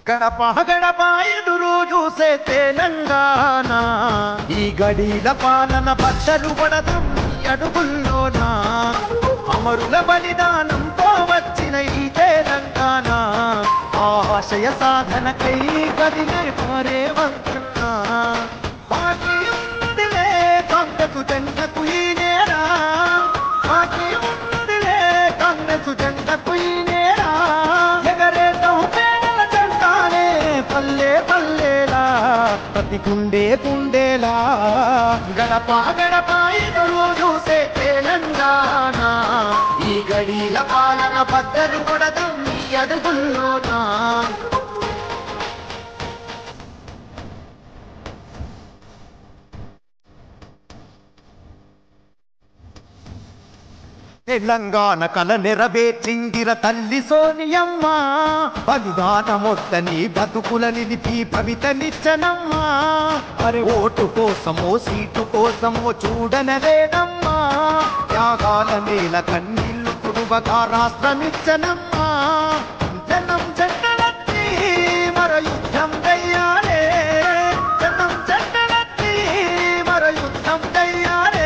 గడప గడప ఎదురు చూసే తెలంగాణ ఈ గడీల పాలన బట్టలు పడదాం ఈ అడుగుల్లోన అమరుల బలిదానంతో వచ్చిన ఈ తెలంగాణ ఆశయ సాధనకై కదిలే మారే వంతున్నా బాకీ ఉందిలే కాంగ్రెసు జెండకు ఈ నేరా బాకీ ఉందిలే కాంగ్రెసు జెండకు ఈ నేరా ఎగరేద్దాం పేదల జెండానే పల్లె పల్లెలా ప్రతి గుండె గుండెలా గడప గడప ఎదురు చూసే తెలంగాణ ఈ గడిల పాలన బద్దలు కొడదాం ఈ అడుగుల్లోనా తెలంగాణ కల నెరవేర్చిందిర తల్లి సోనియమ్మ బలిదానమొద్దని బతుకుల నిలిపి పవితనిచ్చనమ్మా మరి ఓటు కోసమో సీటు కోసమో చూడనలేదమ్మా త్యాగాల నేల కన్నీళ్లు కురువగా రాష్ట్రమిచ్చనమ్మా జనం చెట్టలెత్తి మర యుద్ధం దయ్యాలే జనం చెట్టలెత్తి మర యుద్ధం దయ్యాలే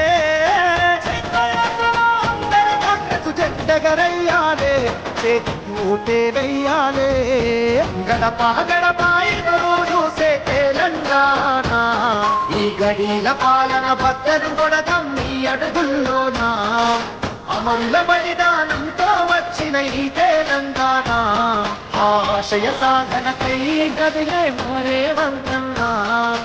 జెండగరయ్యాలే చేతి వెయ్యాలే గడప గడప ఎదురు చూసే తెలంగాణ ఈ గడిల పాలన బద్దలు కొడదాం నీ అడుగుల్లోనా అమరుల బలిదానంతో వచ్చిన ఈ తెలంగాణ ఆశయ సాధనకై గదిలే మరే వందన్నా